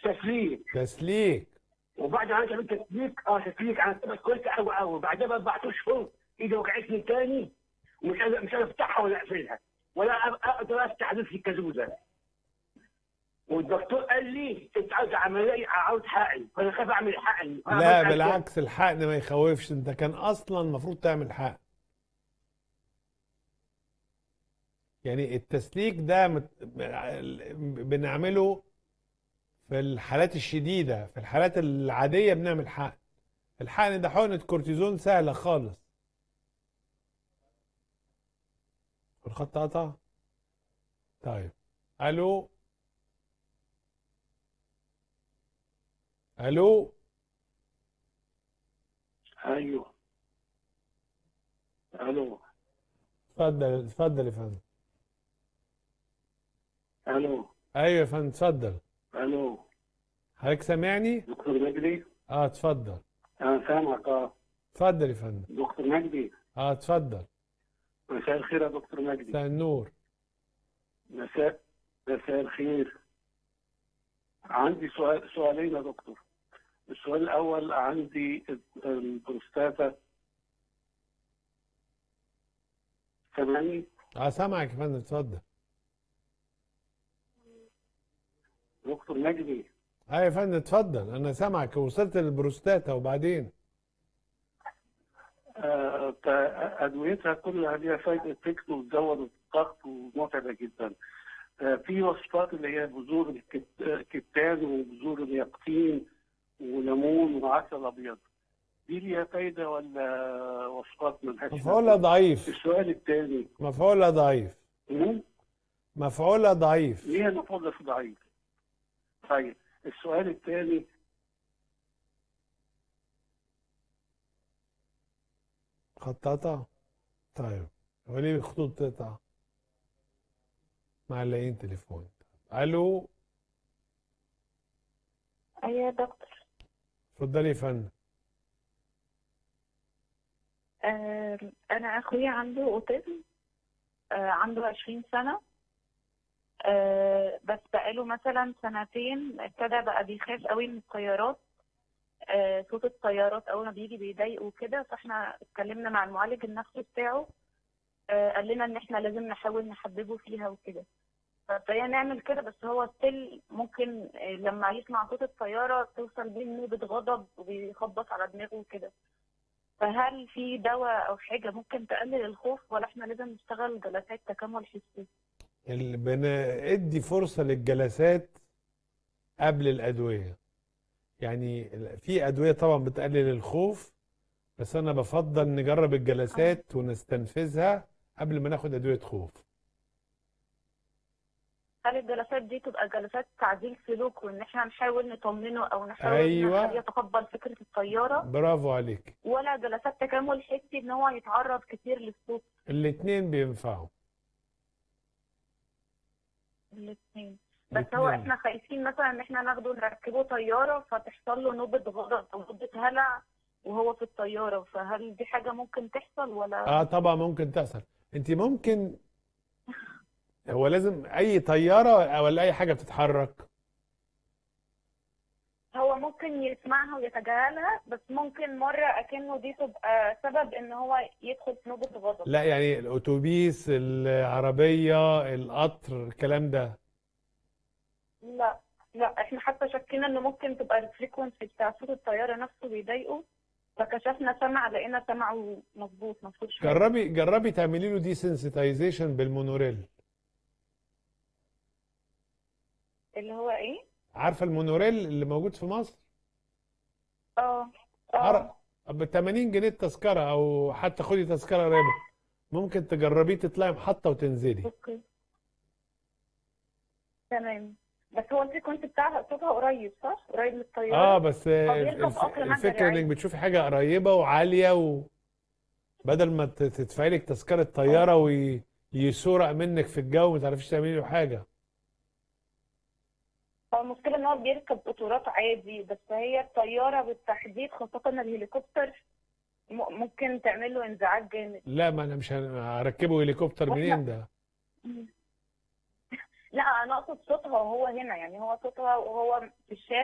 تسليك تسليك وبعد ما عملت تسليك اه تسليك انا كنت كويس قوي قوي بعدها باربع اشهر ايدي وجعتني تاني ومش قادر مش قادر افتحها ولا اقفلها ولا أ- اقدر افتح نفسي الكازوزه والدكتور قال لي انت عاوز عمليه عاوز حقن فانا خايف اعمل حقن فأنا لا عملت بالعكس الحقن ما يخوفش انت كان اصلا المفروض تعمل حقن يعني التسليك ده مت... بنعمله في الحالات الشديدة في الحالات العادية بنعمل حقن الحقن ده حقنة كورتيزون سهلة خالص الخط قطع طيب الو الو ايوه الو اتفضل اتفضل يا فندم الو ايوه يا فندم اتفضل الو حضرتك سامعني دكتور مجدي اه اتفضل انا سامعك اه اتفضل يا فندم دكتور مجدي اه اتفضل مساء الخير يا دكتور مجدي مساء النور مساء مساء الخير عندي سؤال سؤالين يا دكتور السؤال الأول عندي البروستاتا سامعني اه سامعك يا فندم اتفضل دكتور مجدي اه يا فندم اتفضل انا سامعك وصلت للبروستاتا وبعدين آه، تا- أدويتها كلها ليها فايدة تكتب وتزود الضغط ومتعبة جدا آه، في وصفات اللي هي بذور الكت- الكتان وبذور اليقطين وليمون وعسل أبيض دي ليها فايدة ولا وصفات ملهاش مفعولها ضعيف السؤال الثاني مفعولها ضعيف مم؟ مفعولها ضعيف ليه المفروض في ضعيف طيب السؤال الثاني خط قطع طيب هو ليه الخطوط تقطع معلقين تليفون الو أيوة يا دكتور اتفضلي يا فندم آه، أنا أخويا عنده أوتيزم آه، عنده عشرين سنة آه، بس بقاله مثلا سنتين ابتدى بقى بيخاف قوي من الطيارات آه، صوت الطيارات أول ما بيجي بيضايقه كده فاحنا اتكلمنا مع المعالج النفسي بتاعه آه، قال لنا إن احنا لازم نحاول نحببه فيها وكده فابتدينا نعمل كده بس هو ستيل ممكن آه، لما يسمع صوت الطيارة توصل بيه نوبة غضب وبيخبط على دماغه وكده فهل في دواء او حاجه ممكن تقلل الخوف ولا احنا لازم نشتغل جلسات تكامل حسي ال- بندي فرصة للجلسات قبل الأدوية يعني ال- في أدوية طبعا بتقلل الخوف بس أنا بفضل نجرب الجلسات ونستنفذها قبل ما ناخد أدوية خوف هل الجلسات دي تبقى جلسات تعديل سلوك وان احنا نحاول نطمنه او نحاول أيوة. نخليه يتقبل فكره الطياره برافو عليك ولا جلسات تكامل حسي ان هو يتعرض كتير للصوت الاتنين بينفعوا الاثنين بس هو الاتنين. احنا خايفين مثلا ان احنا ناخده نركبه طياره فتحصل له نوبه غضب او نوبه هلع وهو في الطياره فهل دي حاجه ممكن تحصل ولا اه طبعا ممكن تحصل انت ممكن هو لازم اي طيارة ولا اي حاجة بتتحرك هو ممكن يسمعها ويتجاهلها بس ممكن مرة أكنه دي تبقى سبب إن هو يدخل في نوبة غضب لا يعني الاتوبيس العربية القطر الكلام ده لا لا احنا حتى شكينا إن ممكن تبقى الفريكونسي بتاع صوت الطيارة نفسه بيضايقه فكشفنا سمع لقينا سمعه مظبوط مفهوش حاجة. جربي جربي تعملي له دي سنسيتايزيشن بالمونوريل اللي هو إيه؟ عارفة المونوريل اللي موجود في مصر اه عر- اه ب 80 جنيه التذكرة او حتى خدي تذكرة ربع ممكن تجربيه تطلعي محطة وتنزلي اوكي تمام بس هو الفريكونسي بتاعها صوتها قريب صح؟ قريب من الطيارة اه بس بيركب الف- قطر مجري الفكرة انك عادي. بتشوفي حاجة قريبة وعالية و بدل ما ت- تدفعي لك تذكرة طيارة ويسرق منك في الجو ما تعرفيش تعملي له حاجة هو المشكلة إن هو بيركب قطارات عادي بس هي الطيارة بالتحديد خاصة الهليكوبتر م- ممكن تعمل له انزعاج جامد لا ما انا مش هركبه هليكوبتر وإحنا- منين ده لا انا اقصد صوتها وهو هنا يعني هو صوتها وهو في الشارع